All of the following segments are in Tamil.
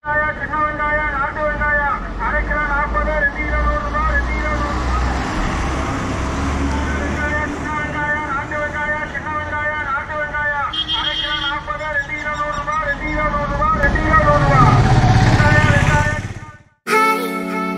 வெங்காயம், சின்ன வெங்காயம், நாட்டு வெங்காயம், அரை கிலோ நாற்பது, ரெண்டு கிலோ நூறு ரூபாய், ரெண்டு கிலோ நூறு ரூபாய். வெங்காயம், சின்ன வெங்காயம், நாட்டு வெங்காயம், சின்ன வெங்காயம், நாட்டு வெங்காயம், அரை கிலோ நாற்பது, ரெண்டு கிலோ நூறு ரூபாய், ரெண்டு கிலோ நூறு ரூபாய், ரெண்டு கிலோ நூறு ரூபாய். வெங்காயம், வெங்காயம், சின்ன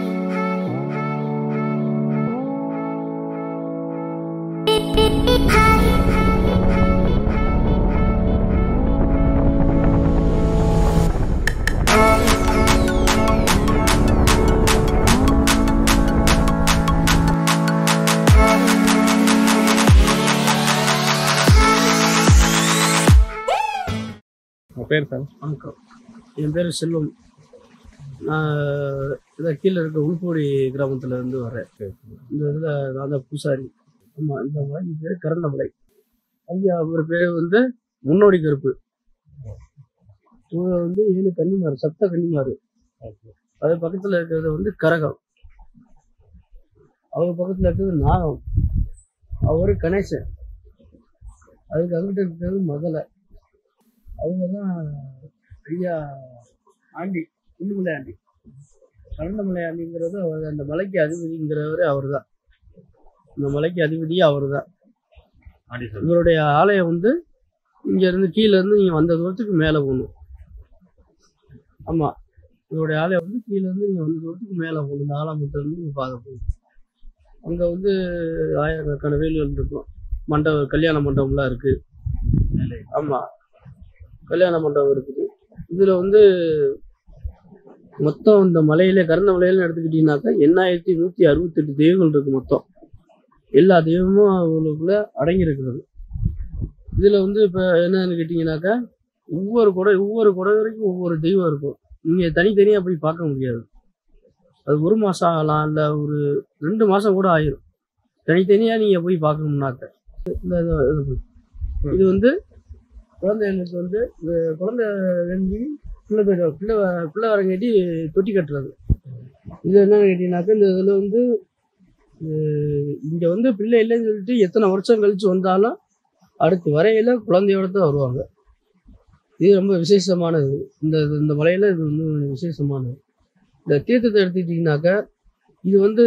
உங்கள் பேர் சார் வணக்கம் என் பேர் செல்வம் நான் இதான் கீழே இருக்க உள்பூடி கிராமத்துல இருந்து வரேன் இந்த இதில் நான் தான் பூசாரி ஆமாம் இந்த மலைக்கு பேர் கரந்த மலை ஐயா அவர் பேர் வந்து முன்னோடி கருப்பு இவர் வந்து ஏழு கன்னிமாறு சப்த கன்னிமாறு அது பக்கத்தில் இருக்கிறது வந்து கரகம் அவர் பக்கத்தில் இருக்கிறது நாகம் அவர் கணேசன் அதுக்கு அங்கிட்ட இருக்கிறது முதலை அவங்க தான் ஐயா ஆண்டி குண்டுமலை ஆண்டி கலந்தமலை ஆண்டிங்கிறது அவர் அந்த மலைக்கு அதிபதிங்கிறவர் அவர் தான் இந்த மலைக்கு அதிபதியே அவர் தான் இவருடைய ஆலயம் வந்து இங்க இருந்து கீழே இருந்து நீங்க வந்த தூரத்துக்கு மேலே போகணும் ஆமா இவருடைய ஆலயம் வந்து கீழே இருந்து நீங்க வந்த தூரத்துக்கு மேலே போகணும் இந்த ஆலாமத்துல இருந்து நீங்க பார்க்க போகணும் அங்க வந்து ஆயிரக்கணக்கான வேல்கள் இருக்கும் மண்டபம் கல்யாண மண்டபம்லாம் இருக்கு ஆமா கல்யாண மண்டபம் இருக்குது இதுல வந்து மொத்தம் இந்த மலையில கரந்த மலையில எடுத்துக்கிட்டீங்கன்னாக்கா எண்ணாயிரத்தி நூத்தி அறுபத்தெட்டு தெய்வங்கள் இருக்கு மொத்தம் எல்லா தெய்வமும் அவங்களுக்குள்ள அடங்கி இருக்கிறது இதுல வந்து இப்ப என்னன்னு கேட்டீங்கன்னாக்கா ஒவ்வொரு குடை ஒவ்வொரு குடை வரைக்கும் ஒவ்வொரு தெய்வம் இருக்கும் நீங்க தனித்தனியா போய் பார்க்க முடியாது அது ஒரு மாசம் ஆகலாம் இல்ல ஒரு ரெண்டு மாசம் கூட ஆயிரும் தனித்தனியா நீங்க போய் பார்க்கணும்னாக்க இந்த இது- இது- இது வந்து குழந்தைகளுக்கு வந்து இந்த குழந்தை வெஞ்சி பிள்ளை பேர் பிள்ளை வ- பிள்ளை வரங்காட்டி தொட்டி கட்டுறது இது என்னன்னு கேட்டீங்கன்னாக்கா இந்த இதில் வந்து அஹ் இங்க வந்து பிள்ளை இல்லைன்னு சொல்லிட்டு எத்தனை வருஷம் கழிச்சு வந்தாலும் அடுத்து வரையில குழந்தையோட தான் வருவாங்க இது ரொம்ப விசேஷமானது இந்த இது- இந்த மலையில இது வந்து விசேஷமானது இந்த தீர்த்தத்தை எடுத்துக்கிட்டிங்கனாக்கா இது வந்து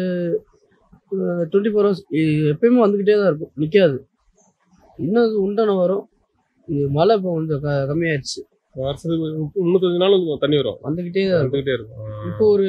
டுவெண்ட்டி ஃபோர் ஹவர்ஸ் எப்பயுமே வந்துக்கிட்டே தான் இருக்கும் நிற்காது இன்னும் இது உண்டன வரும் இது மழை இப்போ கொஞ்சம் க கம்மியாயிடுச்சு வருஷத்துக்கு முப்ப- முந்நூத்தஞ்சு நாள் வந்து தண்ணி வரும் வந்துக்கிட்டே தான் இருக்கும் வந்துகிட்டே இருக்கும் இப்போ ஒரு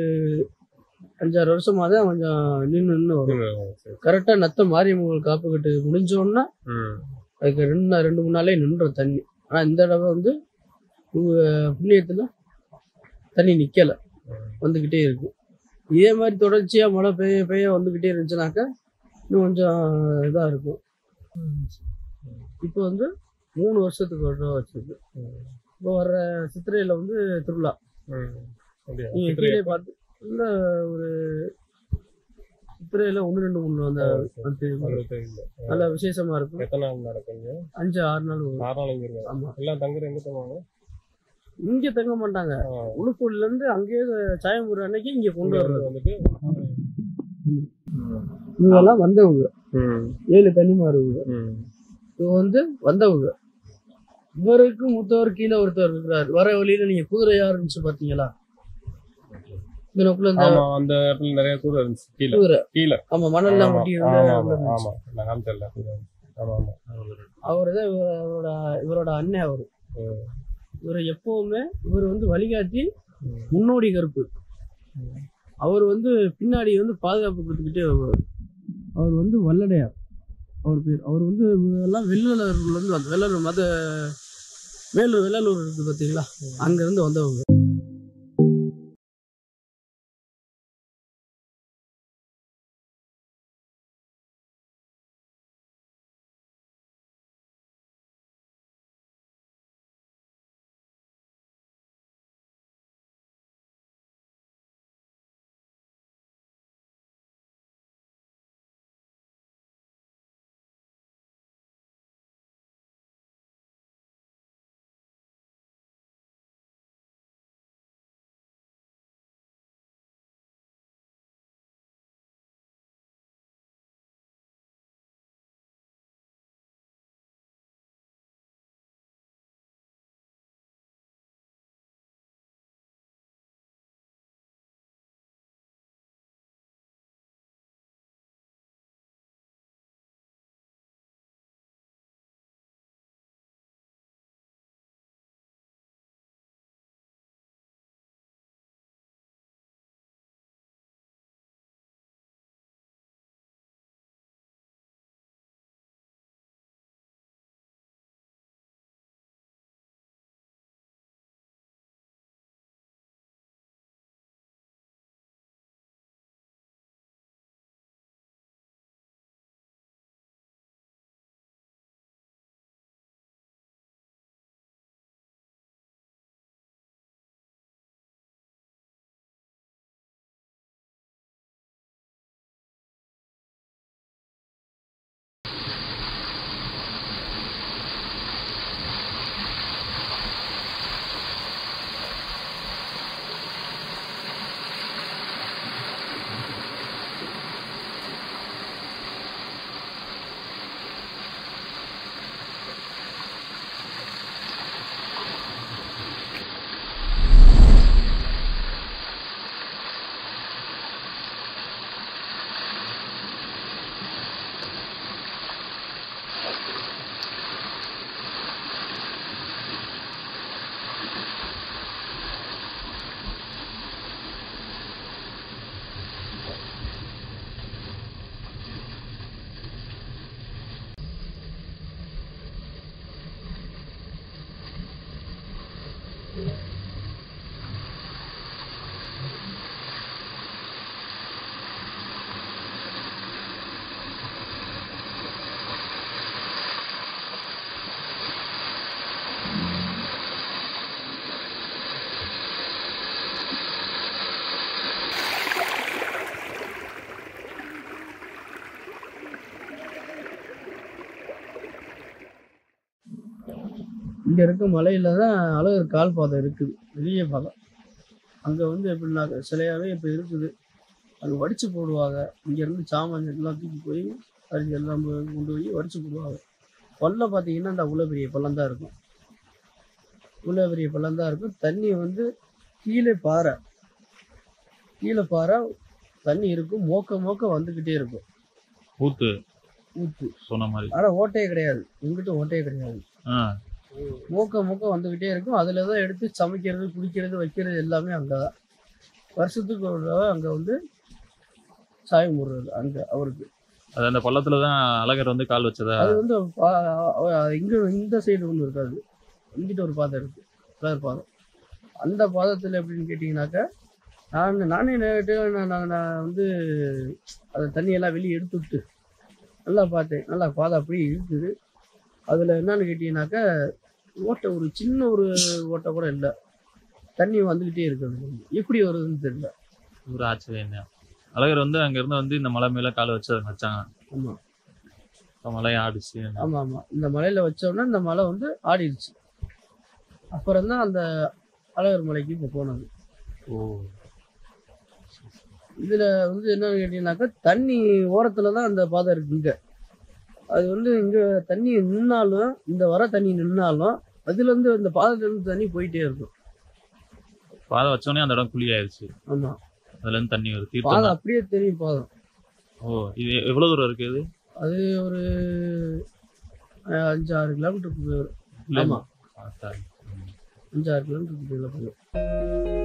அஞ்சாறு வருஷமா தான் கொஞ்சம் நின்று நின்று வரும் ம், சரி. கரெக்டாக நத்த மாரியம்மன் காப்பு கட்டு முடிஞ்சோன்னா ம். அதுக்கு ரெண்டு நாள் ரெண்டு மூணு நாளே நின்றோம் தண்ணி ஆனால் இந்த தடவை வந்து உ- புண்ணியத்துல தண்ணி நிக்கல வந்துக்கிட்டே இருக்கு இதே மாதிரி தொடர்ச்சியா மழை பெய்ய பெய்ய வந்துக்கிட்டே இருந்துச்சுனாக்கா இன்னும் கொஞ்சம் இதா இருக்கும் இப்போ வந்து மூணு வருஷத்துக்கு ஒரு தடவை வச்சிருக்கு இப்போ வர்ற சித்திரையில வந்து திருவிழா ம். அப்படியா? நீங்க சித்திரை கீழே பார்த்து இந்த ஒரு சித்திரையில ஒன்று ரெண்டு மூணு அந்த அந்த அறுபத்தைந்து. நல்ல விசேஷமா இருக்கும் எத்தனை நாள் நடக்குங்க அஞ்சு ஆறு நாள் வரும் ஆறு நாள் இங்க இருக்கு ஆமா எல்லாம் தங்குற எங்க தங்குவாங்க இங்க தங்க மாட்டாங்க ஆ. உளுப்பூர்ல இருந்து அங்கேயே சாயம்பூர் அன்னைக்கு இங்க கொண்டு இங்க வர்றது வந்துட்டு இவங்கெல்லாம் வந்தவங்க ம். ஏழு கன்னிமாருங்க ம். இவங்க வந்து வந்தவங்க இவருக்கு மூத்தவர் கீழே ஒருத்தர் இருக்கிறார் வர வழியில நீங்க குதிரை இருந்துச்சு பாத்தீங்களா இதனுக்குள்ள இந்த ஆமா அந்த இடத்துல நிறைய கூட இருந்துச்சு கீழே குதிரை கீழே ஆமா மணல்லாம் ஆமா, ஒட்டி ஆமா, இருந்த ஆமா, உள்ள இருந்துச்சு. ஆமா நான் காமிச்சல ஆமா ஆமா அவரு தான் இவரோட இவரோட அண்ணன் அவரு ம். இவரை எப்பவுமே இவர் வந்து வழிகாட்டி ம். முன்னோடி கருப்பு அவர் வந்து பின்னாடி வந்து பாதுகாப்பு கொடுத்துக்கிட்டே வருவார் அவர் வந்து வல்லடையார் அவர் பேர் அவர் வந்து எல்லாம் வெள்ளலூர்ல இருந்து வந்த வெள்ளலூர் மத வேலூர் வெள்ளலூர் இருக்கு பார்த்தீங்களா அங்க இருந்து வந்தவங்க இங்க இருக்க மலையில தான் அழகர் கால் பாதை இருக்குது பெரிய பாதை அங்க வந்து எப்படின்னாக்க சிலையாவே இப்ப இருக்குது அங்க வடிச்சு போடுவாங்க இங்க இருந்து சாமான் எல்லாம் தூக்கி போய் அரிசி எல்லாம் போய் கொண்டு போய் வடிச்சு போடுவாங்க பள்ளம் பார்த்தீங்கன்னா அந்த அவ்வளோ பெரிய பள்ளம் தான் இருக்கும் இவ்வளோ பெரிய பள்ளம் தான் இருக்கும் தண்ணி வந்து கீழே பாறை கீழே பாறை தண்ணி இருக்கும் மோக்க மோக்க வந்துக்கிட்டே இருக்கும் ஊத்து ஊத்து சொன்ன மாதிரி ஆனால் ஓட்டையே கிடையாது எங்கிட்ட ஓட்டையே கிடையாது ஆ மூக்க மூக்க வந்துக்கிட்டே இருக்கும் அதில் தான் எடுத்து சமைக்கிறது குடிக்கிறது வைக்கிறது எல்லாமே அங்கே தான் வருஷத்துக்கு ஒரு தடவை அங்கே வந்து சாய் முடுறது அங்கே அவருக்கு அது அந்த பள்ளத்துல தான் அழகர் வந்து கால் வச்சதா அது வந்து பா- அ- இங்க இந்த சைடு ஒன்று இருக்காது இங்கிட்ட ஒரு பாதை இருக்கு கலர் பாதை அந்த பாதத்தில் எப்படின்னு கேட்டிங்கனாக்கா நான் நானே நேரிட்டு நான் நான் நான் வந்து அந்த தண்ணியெல்லாம் வெளியே எடுத்து விட்டு நல்லா பார்த்தேன் நல்லா பாதை அப்படியே இருக்குது அதில் என்னன்னு கேட்டிங்கனாக்கா ஓட்டை ஒரு சின்ன ஒரு ஓட்டை கூட இல்லை தண்ணி வந்துக்கிட்டே இருக்குது எப்படி வருதுன்னு தெரியல ஒரு ஆச்சரியம் தான் அழகர் வந்து அங்க இருந்து வந்து இந்த மலை மேல கால் வச்சு அதை வச்சாங்க ஆமாம் அப்ப மலை ஆடிச்சு ஆமாம் ஆமாம் இந்த மலையில் வச்சோடனே இந்த மலை வந்து ஆடிடுச்சு அப்புறம் தான் அந்த அழகர் மலைக்கு இப்போ போனது ஓ இதில் வந்து என்னன்னு கேட்டிங்கனாக்கா தண்ணி ஓரத்தில் தான் அந்த பாதை இருக்கு இங்கே அது வந்து இங்கே தண்ணி நின்னாலும் இந்த வர தண்ணி நின்னாலும் அதுலேருந்து இந்த பாதையிலேருந்து தண்ணி போயிட்டே இருக்கும் பாதை வச்சோடனே அந்த இடம் குழி ஆயிடுச்சு ஆமாம் அதுல இருந்து தண்ணி வருது பாதை தீர்த்தம் தான். அப்படியே தெரியும் பாதம் ஓ இது எவ்வளவு தூரம் இருக்கு இது அது ஒரு அஹ், அஞ்சு ஆறு கிலோமீட்டருக்கு போயிடும் இல்ல, ஆமாம் ஆ, சரி. ம். அஞ்சு ஆறு கிலோமீட்டருக்கு போயிடும்